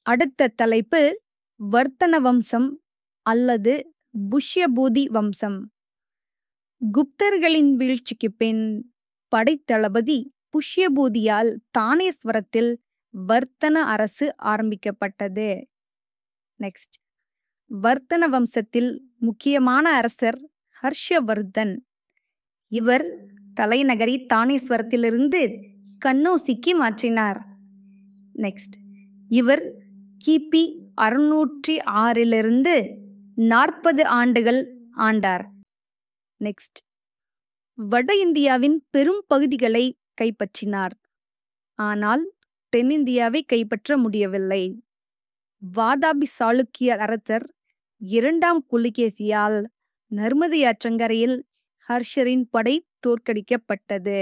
அடுத்த தலைப்பு வர்த்தன வம்சம் அல்லது புஷ்யபூதி வம்சம் குப்தர்களின் வீழ்ச்சிக்கு பின் படைத்தளபதி புஷ்யபூதியால் தானேஸ்வரத்தில் வர்த்தன அரசு ஆரம்பிக்கப்பட்டது நெக்ஸ்ட் வர்த்தன வம்சத்தில் முக்கியமான அரசர் ஹர்ஷவர்தன் இவர் தலைநகரி தானேஸ்வரத்திலிருந்து கன்னௌசிக்கு மாற்றினார் நெக்ஸ்ட் இவர் கிபி அறுநூற்றி ஆறிலிருந்து நாற்பது ஆண்டுகள் ஆண்டார் நெக்ஸ்ட் வட இந்தியாவின் பெரும் பகுதிகளை கைப்பற்றினார் ஆனால் தென்னிந்தியாவை கைப்பற்ற முடியவில்லை வாதாபி சாளுக்கிய அரசர் இரண்டாம் புலிகேசியால் நர்மதை ஆற்றங்கரையில் ஹர்ஷரின் படை தோற்கடிக்கப்பட்டது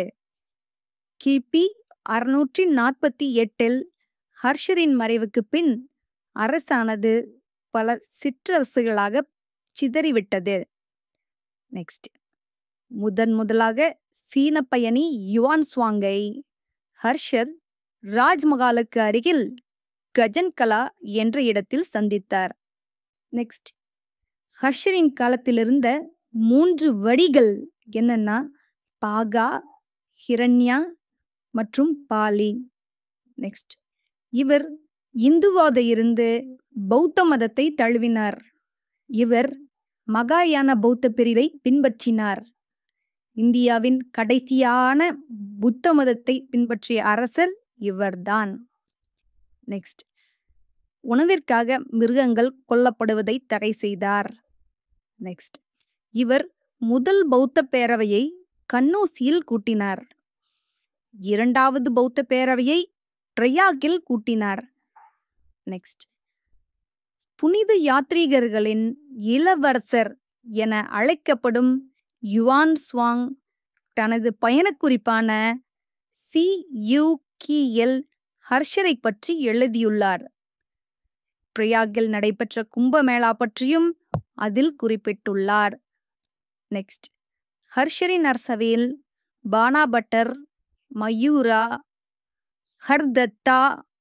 கிபி அறுநூற்றி நாற்பத்தி எட்டில் ஹர்ஷரின் மறைவுக்கு பின் அரசானது பல சிற்றரசுகளாக சிதறிவிட்டது நெக்ஸ்ட் முதன் முதலாக சீன பயணி யுவான் சுவாங்கை ஹர்ஷர் ராஜ்மஹாலுக்கு அருகில் கஜன்கலா என்ற இடத்தில் சந்தித்தார் நெக்ஸ்ட் ஹர்ஷரின் காலத்திலிருந்த மூன்று வடிகள் என்னன்னா பாகா ஹிரண்யா மற்றும் பாலி நெக்ஸ்ட் இவர் இந்துவாத இருந்து பௌத்த மதத்தை தழுவினார் இவர் மகாயான பௌத்த பிரிவை பின்பற்றினார் இந்தியாவின் கடைசியான புத்த மதத்தை பின்பற்றிய அரசர் இவர்தான் நெக்ஸ்ட் உணவிற்காக மிருகங்கள் கொல்லப்படுவதை தடை செய்தார் நெக்ஸ்ட் இவர் முதல் பௌத்த பேரவையை கன்னூசியில் கூட்டினார் இரண்டாவது பௌத்த பேரவையை ட்ரையாகில் கூட்டினார் நெக்ஸ்ட் புனித யாத்ரீகர்களின் இளவரசர் என அழைக்கப்படும் யுவான் சுவாங் தனது பயணக்குறிப்பான சி யு கியில் ஹர்ஷரை பற்றி எழுதியுள்ளார் பிரயாகில் நடைபெற்ற கும்பமேளா பற்றியும் அதில் குறிப்பிட்டுள்ளார் நெக்ஸ்ட் ஹர்ஷரின் அரசவையில் பானா பட்டர் மயூரா ஹர்தத்தா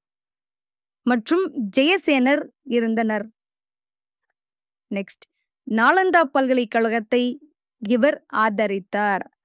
மற்றும் ஜெயசேனர் இருந்தனர் நெக்ஸ்ட் நாலந்தா பல்கலைக்கழகத்தை இவர் ஆதரித்தார்